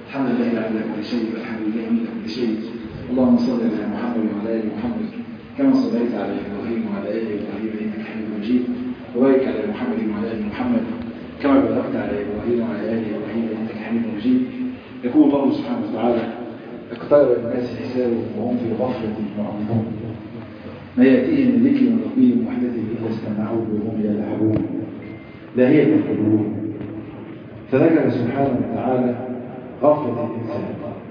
الحمد لله على كل شيء والحمد لله من كل شيء اللهم صل على محمد وعلى ال محمد كما صليت على ابراهيم وعلى ال ابراهيم انك حميد مجيد وبارك على محمد وعلى ال محمد كما باركت على ابراهيم وعلى ال ابراهيم انك حميد مجيد يقول الله سبحانه وتعالى اقترب الناس حسابهم وهم في غفله معرضون ما ياتيهم من ذكر من ربهم محدث الا استمعوه وهم يلعبون لاهيه القلوب فذكر سبحانه وتعالى غفلة الإنسان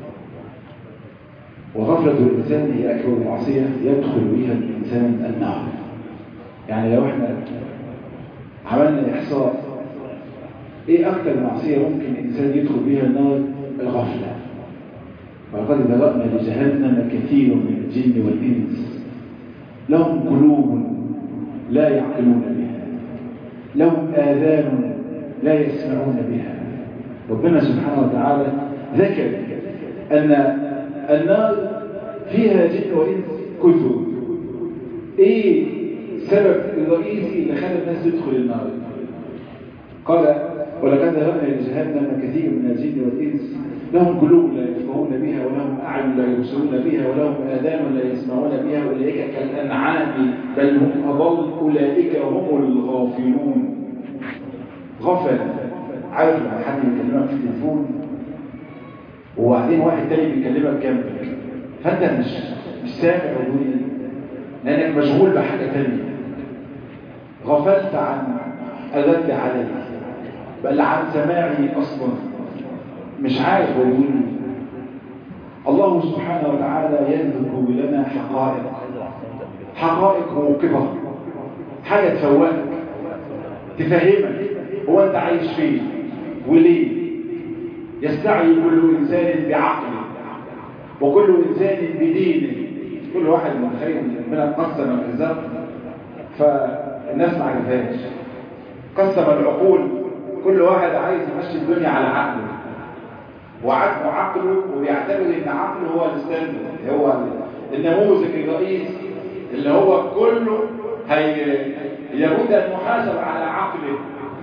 وغفلة الإنسان هي أكبر معصية يدخل بها الإنسان النار يعني لو احنا عملنا إحصاء إيه أكثر معصية ممكن الإنسان يدخل بها النار الغفلة ولقد ذرأنا لجهنم كثير من الجن والإنس لهم قلوب لا يعقلون بها لهم آذان لا يسمعون بها ربنا سبحانه وتعالى ذكر أن النار فيها جن وإنس كثر إيه السبب الرئيسي اللي خلى الناس تدخل النار قال ولقد ذهبنا لجهنم كثير من الجن والإنس لهم قلوب لا يفقهون بها ولهم أعين لا يبصرون بها ولهم آذان لا يسمعون بها أولئك كالأنعام بل هم أضل أولئك هم الغافلون غفل عارف لما حد بيكلمك في التليفون وبعدين واحد تاني بيكلمك جنبك فانت مش مش سامع وجودي لانك مشغول بحاجه تانية غفلت عن الرد علي بل عن سماعي اصلا مش عارف وجودي الله سبحانه وتعالى يذكر لنا حقائق حقائق موقفه حاجه تفوقك تفهمك هو انت عايش فين وليه يستعي كل انسان بعقله وكل انسان بدينه كل واحد متخيل ربنا قسم الرزاق فالناس ما عرفهاش قسم العقول كل واحد عايز يمشي الدنيا على عقله وعقله عقله وبيعتبر ان عقله هو الستاندرد هو النموذج الرئيسي اللي هو كله هي يريد ان يحاسب على عقله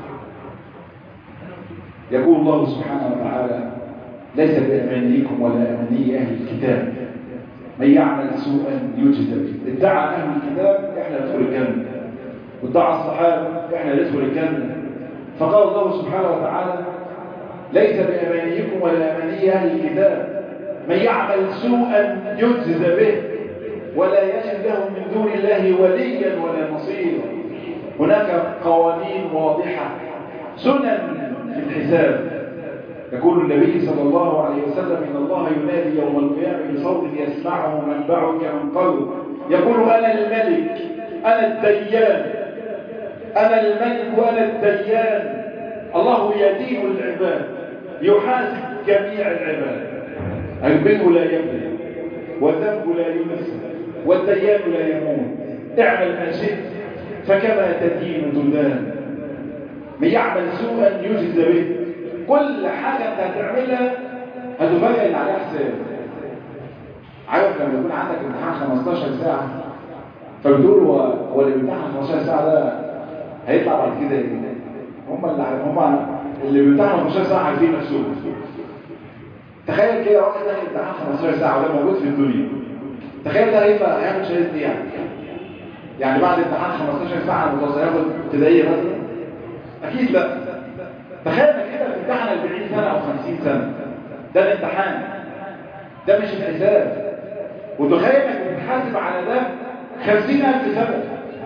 يقول الله سبحانه وتعالى ليس بأمانيكم ولا أماني أهل الكتاب من يعمل سوءا يجزى به ادعى أهل الكتاب إحنا ندخل الجنة وادعى الصحابة إحنا ندخل الجنة فقال الله سبحانه وتعالى ليس بأمانيكم ولا أماني أهل الكتاب من يعمل سوءا يجزى به ولا يجد له من دون الله وليا ولا نصيرا هناك قوانين واضحة سنن في الحساب يقول النبي صلى الله عليه وسلم إن الله ينادي يوم القيامة بصوت يسمعه منبعك من قلب يقول أنا الملك أنا الديان أنا الملك وأنا الديان الله يدين العباد يحاسب جميع العباد البر لا يبلغ والذنب لا ينسى والديان لا يموت اعمل ما شئت فكما تدين تدان من يعمل سوءا يجزى به كل حاجة انت هتعملها هتفاجئ اللي عليها حساب عارف لما يكون عندك امتحان 15 ساعة فبتقول هو هو اللي بيمتحن 15 ساعة ده هيطلع بعد كده ايه؟ هم اللي هم اللي بيمتحنوا 15 ساعة عارفين نفسهم تخيل كده واحد ده امتحان 15 ساعة وده موجود في الدنيا تخيل ده هيبقى هياخد شهادة ايه يعني؟ يعني بعد امتحان 15 ساعة المتوسط هياخد ابتدائية مثلا؟ أكيد لا تخيل انك كده بتمتحن 40 سنة أو 50 سنة ده الامتحان ده مش الحساب وتخيل انك بتحاسب على ده 50000 سنة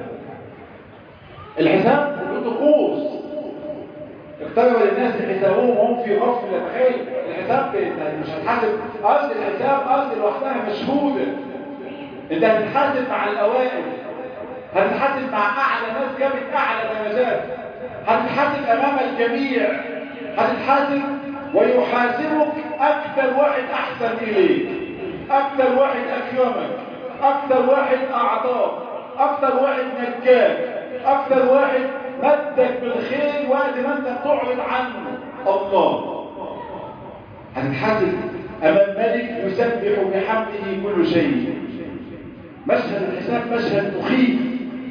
الحساب طقوس اقترب للناس حسابهم وهم في غفلة تخيل الحساب مش هتحاسب أصل الحساب أصل لوحدها مشهودة انت هتتحاسب مع الأوائل هتتحاسب مع أعلى ناس جابت أعلى درجات هتتحاسب امام الجميع هتتحاسب ويحاسبك اكثر واحد احسن اليك اكثر واحد اكرمك اكثر واحد اعطاك اكثر واحد نجاك اكثر واحد مدك بالخير وقت ما انت بتعرض عنه الله هتتحاسب امام ملك يسبح بحمده كل شيء مشهد الحساب مشهد مخيف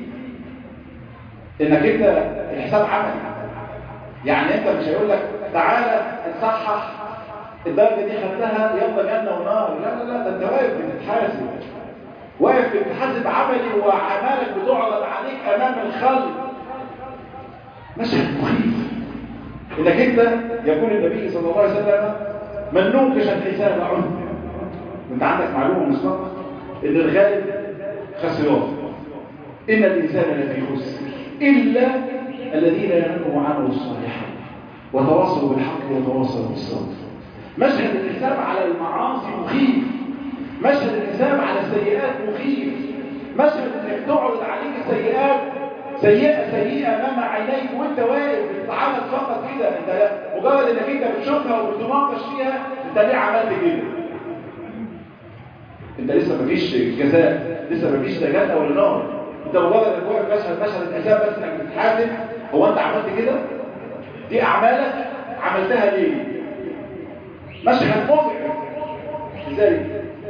انك انت الحساب عمل يعني انت مش هيقول لك تعالى تصحح الدرجة دي خدتها يلا جنة ونار لا لا لا ده انت واقف بتتحاسب واقف بتحاسب عملي وعمالك بتعرض عليك امام الخلق مشهد مخيف انك انت يقول النبي صلى الله عليه وسلم من نوقش الحساب عنه انت عندك معلومة مسبقة ان الغالب خسران ان الانسان لفي خسر الا الذين ينموا وعملوا الصالحات وتواصلوا بالحق وتواصلوا بالصبر مشهد الحساب على المعاصي مخيف مشهد الحساب على السيئات مخيف مشهد انك تعرض عليك السيئات سيئة سيئة امام عينيك وانت واقف بتتعامل فقط كده انت مجرد انك انت بتشوفها وبتناقش فيها انت ليه عملت كده انت لسه مفيش جزاء لسه مفيش نجاة ولا نار انت مجرد انك واقف مشهد مشهد الحساب بس انك بتتحاسب هو انت عملت كده دي اعمالك عملتها ليه مشهد مضحك لذلك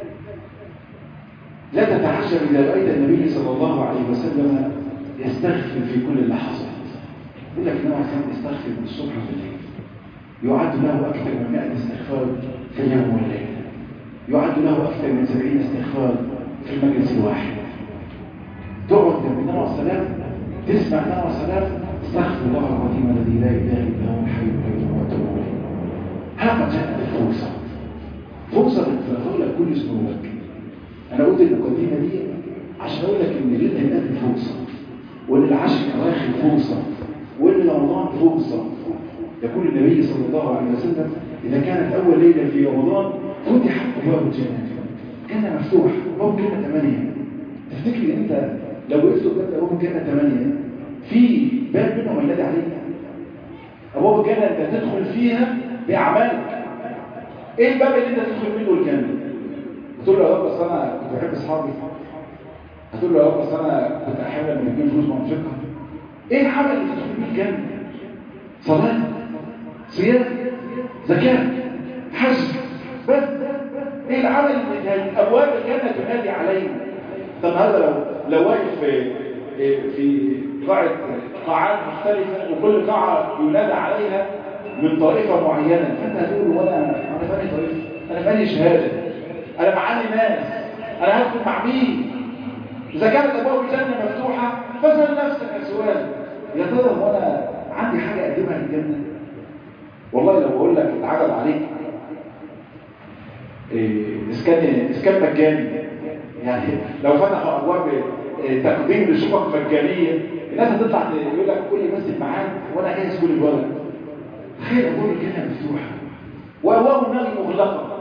لا تتعجب اذا رايت النبي صلى الله عليه وسلم يستغفر في كل اللحظات يقول لك انه كان يستغفر من الصبح والليل يعد له اكثر من 100 استغفار في اليوم والليله يعد له اكثر من 70 استغفار في المجلس الواحد تقعد جنب النبي عليه السلام تسمع النبي عليه السلام استغفر الله العظيم الذي لا اله الا هو الحي القيوم واتوب اليه هذا جاءت الفرصه فرصه تغفر لك كل ذنوبك انا قلت المقدمه دي عشان اقول لك ان ليله القدر فرصه وان العشر الاواخر فرصه وان رمضان فرصه يقول النبي صلى الله عليه وسلم اذا كانت اول ليله في رمضان فتحت ابواب الجنه كان مفتوح ابواب الجنه ثمانيه تفتكر انت لو وقفت قدام ابواب الجنه ثمانيه في باب منهم ينادي عليك ابواب الجنه انت تدخل فيها باعمالك ايه الباب اللي انت تدخل منه الجنه تقول له يا رب اصل انا كنت بحب اصحابي هتقول له يا رب اصل انا كنت احب لما يجيب فلوس منفقه ايه العمل اللي تدخل بيه الجنه صلاه صيام زكاه حج بس ايه العمل اللي ابواب الجنه تنادي عليه طب هذا لو لو واقف في في قاعه قاعات مختلفه وكل قاعه ينادى عليها من طائفه معينه فانت هتقول وانا انا فاني طائفه انا فاني شهاده انا معاني ناس انا هدخل مع مين اذا كانت ابواب الجنه مفتوحه فاسال نفسك سؤال يا ترى هو انا عندي حاجه اقدمها للجنه والله لو بقول لك اتعرض عليك إيه اسكان اسكان مجاني يعني لو فتحوا ابواب إيه تقديم لشقق مجانيه الناس هتطلع يقول لك كل بس معاك وانا جاهز كل الولد تخيل ابواب الجنه مفتوحه وابواب النار مغلقه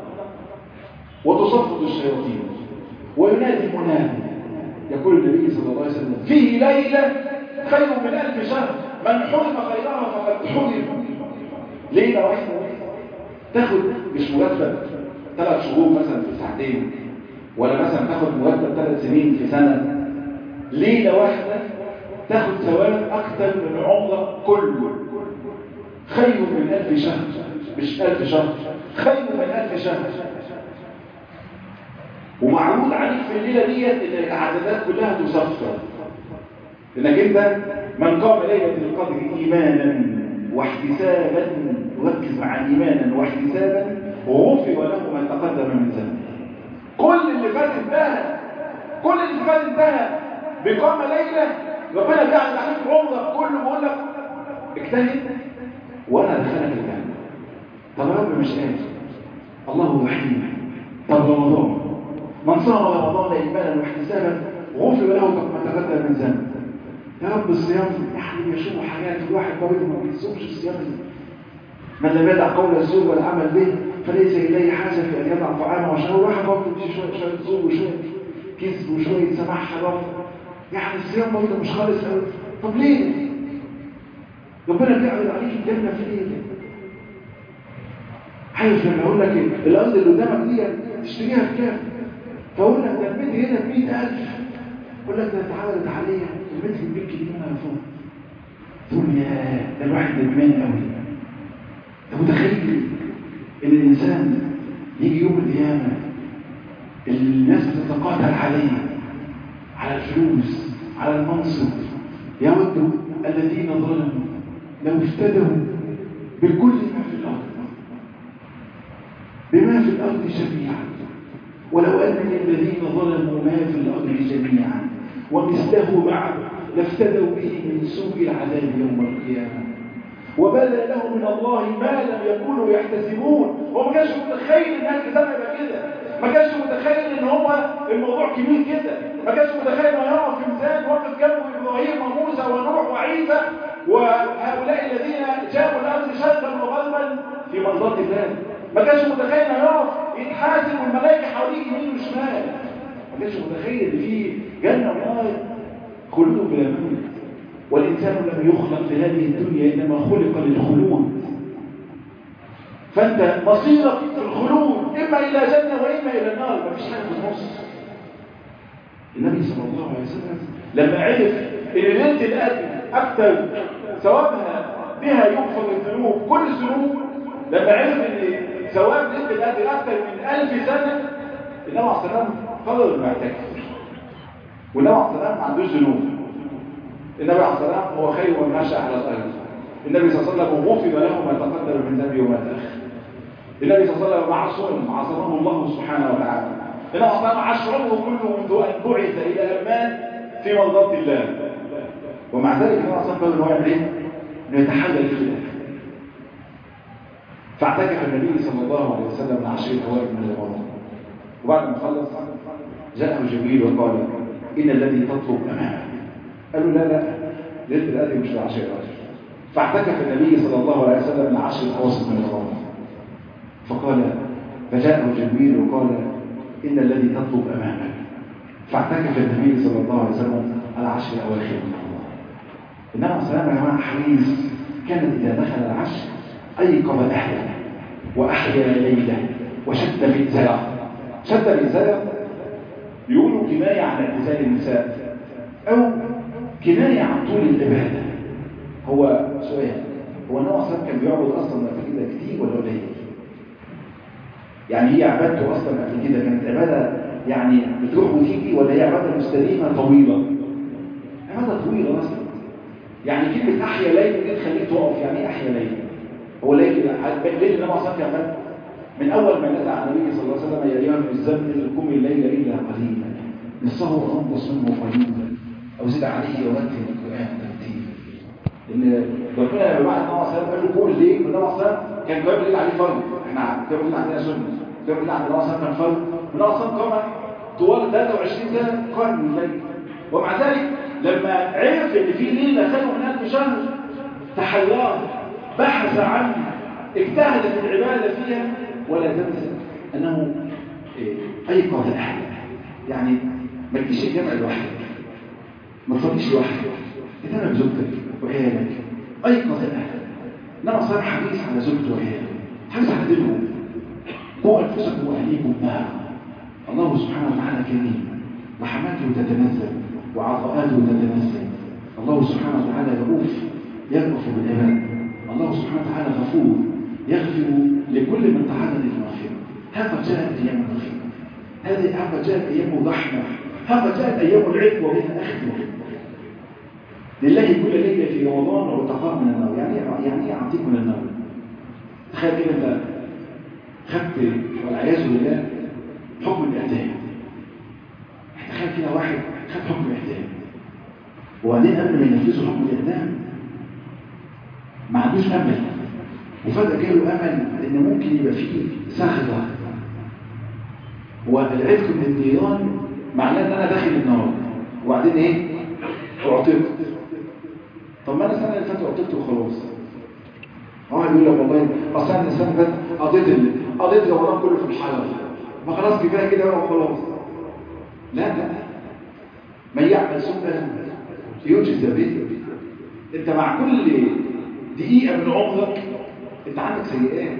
وتصفد الشياطين وينادي منادي يقول النبي صلى الله عليه وسلم فيه ليلة خير من ألف شهر من حرم خيرها فقد حرم ليلة واحدة تاخد مش مرتب ثلاث شهور مثلا في ساعتين ولا مثلا تاخد مرتب ثلاث سنين في سنة ليلة واحدة تاخد ثواب أكثر من عمرك كله خير من ألف شهر مش ألف شهر خير من ألف شهر ومعروض عليك في الليلة ديت ان العددات كلها تصفر انك انت من قام ليلة القدر ايمانا واحتسابا ركز مع ايمانا واحتسابا وغفر له ما تقدم من ذنبه كل اللي فات انتهى كل اللي فات انتهى بقام ليلة ربنا بيعرض عليك عمرك كله بيقول لك اجتهد وانا ادخلك الجنة طب يا رب مش قادر الله رحيم طب رمضان من صام رمضان ايمانا واحتسابا غفر له ما تقدم من ذنبه يا رب الصيام يعني بيشوفوا حاجات الواحد برضه ما بيصومش الصيام من لم يدع قول الزور والعمل به فليس اليه حاجه في ان يضع طعامه وشهوه الواحد برضه بيجي شويه شويه زور وشويه كذب وشويه سماح حرام يعني الصيام برضه مش خالص قوي طب ليه؟ ربنا بيعرض عليك الجنه في ايه؟ عارف لما اقول لك الارض اللي قدامك دي تشتريها بكام؟ فاقول لك ده المتر هنا ب 100000 اقول لك ده اتعرضت عليا المتر ب 100 جنيه من فوق تقول يا ده الواحد ندمان قوي انت متخيل ان الانسان يجي يوم القيامه الناس بتتقاتل عليه على الفلوس على المنصب يود الذين ظلموا لو افتدوا بكل ما في الارض بما في الأرض جميعا ولو أن للذين ظلموا ما في الأرض جميعا ومثله معه لافتدوا به من سوء العذاب يوم القيامة وبدا لهم من الله ما لم يكونوا يحتسبون هو ما كانش متخيل ان الكتاب يبقى كده ما كانش متخيل ان هو الموضوع كبير كده ما كانش متخيل انه يقف في ميزان وقف جنبه ابراهيم وموسى ونوح وعيسى وهؤلاء الذين جابوا الارض شرقا وغربا في مرضات الله ما كانش متخيل انه يقف يتحاسب والملائكه حواليه يمين وشمال ما كانش متخيل ان في جنه ونار خلود بلا موت والإنسان لم يخلق لهذه الدنيا إنما خلق للخلود فأنت مصيرك في الخلود إما إلى جنة وإما إلى النار ما فيش حاجة في النص النبي صلى الله عليه وسلم لما عرف إن ليلة القدر أكثر ثوابها بها يغفر الذنوب كل الذنوب لما عرف إن ثواب ليلة القدر أكثر من ألف سنة النبي عليه الصلاة والسلام قرر إنه يعتكف والنبي عليه الصلاة والسلام ما عندوش ذنوب النبي عليه الصلاة والسلام هو خير من مشى على الأرض النبي صلى الله عليه وسلم غفر له ما تقدم من ذنبه وما تأخر النبي صلى الله عليه وسلم معصوم عصمه الله سبحانه وتعالى النبي صلى الله عليه وسلم عشره كله منذ أن بعث إلى أمان في مرضات الله ومع ذلك النبي صلى الله عليه وسلم هو يعمل إيه؟ إنه يتحلل الخلاف فاعتكف النبي صلى الله عليه وسلم من عشر الأوائل من رمضان وبعد ما خلص جاءه جبريل وقال إن الذي تطلب أمامك قالوا لا لا ليله القدر مش العشر العشر فاعتكف النبي صلى الله عليه وسلم العشر الاوسط من رمضان فقال فجاءه جبريل وقال ان الذي تطلب امامك فاعتكف النبي صلى الله عليه وسلم العشر الاواخر من رمضان انما السلام يا جماعه حريص كان اذا دخل العشر ايقظ اهله واحيا ليله وشد مئزره شد مئزره يقولوا كنايه عن اعتزال النساء او كناية عن طول العبادة هو سؤال هو النبي صلى كان بيعبد أصلا قبل كده كتير ولا قليل؟ يعني هي عبادته أصلا قبل كده كانت عبادة يعني بتروح وتيجي ولا هي عبادة مستديمة طويلة؟ عبادة طويلة أصلا يعني كلمة أحيا ليل دي تخليك تقف يعني إيه أحيا ليل؟ هو ليل ليل النبي صلى الله عليه وسلم من أول ما نزل على النبي صلى الله عليه وسلم يا أيها المزمل قم الليل إلا قليلا نصه أنقص منه قليلا أو زد عليه ورتل القرآن ترتيلا إن ربنا لما بعد النبي صلى الله عليه وسلم قال له قول ليه؟ والنبي صلى الله عليه وسلم كان قبل الليل عليه فرض احنا قبل الليل عندنا سنة قبل الليل عند النبي صلى الله عليه وسلم كان فرض والنبي صلى الله عليه وسلم طوال 23 سنة قام الليل ومع ذلك لما عرف ان في ليلة خلوا من ألف شهر تحيران بحث عنها اجتهد في العبادة فيها ولا تنسى أنه أيقظ أهله يعني ما تجيش الجامع لوحدك ما تصليش لوحدك اهتم بزوجتك وعيالك ايقظ الاهل انما صار حريص على زوجته وعياله حريص على دينهم قوا انفسكم واهليكم نارا الله سبحانه وتعالى كريم رحماته تتنزل وعطاءاته تتنزل الله سبحانه وتعالى رؤوف يرأف بالعباد الله سبحانه وتعالى غفور يغفر لكل من تعرض للمغفرة هذا جاءت ايام المغفرة هذه هذا جاءت ايام الرحمة هذا جاءت ايام العتق وبها اختم لله كل ليله في رمضان وتقام من النار يعني يعني ايه اعطيك من النار تخيل كده انت خدت والعياذ بالله حكم الاعدام تخيل كده واحد خد حكم الاعدام وبعدين قبل ما ينفذوا حكم الاعدام ما عندوش امل وفجاه جاله امل ان ممكن يبقى فيه سخطه والعتق من النيران معناه ان انا داخل النار وبعدين ايه اعتقت طب ما انا السنه اللي فاتت اعتقت وخلاص هو يقول لك والله اصل انا السنه اللي فاتت قضيت ال... قضيت رمضان كله في الحرم ما خلاص كفايه كده بقى وخلاص لا لا من يعمل سوءا يجزى به انت مع كل دقيقه من عمرك انت عندك سيئات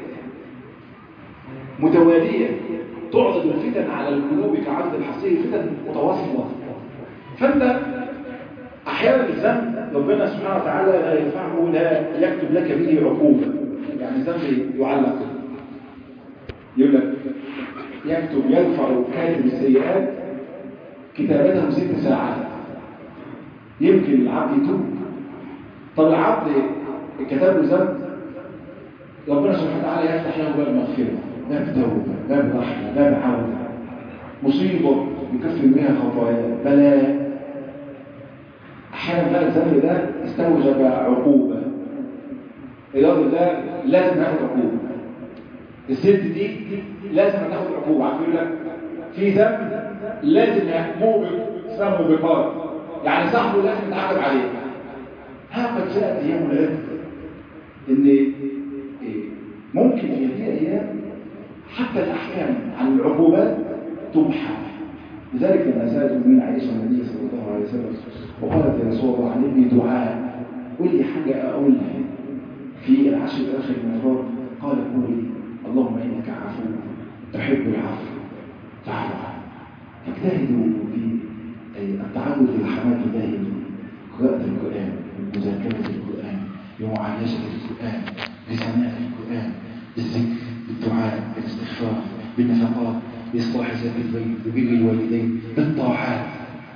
متواليه تعرض الفتن على القلوب كعرض الحصير فتن متواصله فانت احيانا الذنب ربنا سبحانه وتعالى لا يرفعه لا يكتب لك به عقوبه يعني الذنب يعلق يقول لك يكتب يرفع كاتب السيئات كتابته ست ساعات يمكن العبد يتوب طب العبد كتب له ذنب ربنا سبحانه وتعالى يفتح له باب المغفره باب توبة باب رحمة باب عودة مصيبة يكفر بها خطايا بلاء أحيانا بقى الذنب ده استوجب عقوبة الراجل ده لازم ياخد عقوبة الست دي لازم تاخد عقوبة عارف يقول لك في ذنب لازم يحكموه اسمه بقار يعني صاحبه لازم يتعاقب عليه ها قد جاءت ايام العلم ان ممكن في هذه الايام حتى الاحكام عن العقوبات تمحى لذلك لما سالت من عائشه النبي صلى الله عليه وسلم وقالت يا رسول الله علمني دعاء قل لي حاجه اقولها في العشر الاخر من الرب قال قولي اللهم انك عفو تحب العفو فاعف عنه فاجتهدوا في التعود لرحمات الله قراءة القرآن مذاكرة القرآن بمعالجة القرآن بسماع القرآن بالذكر بالدعاء بالاستغفار بالنفقات بإصلاح ذات البيت ببر الوالدين بالطاعات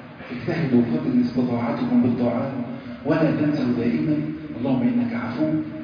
اجتهدوا قدر استطاعتكم بالطاعات ولا تنسوا دائما اللهم إنك عفو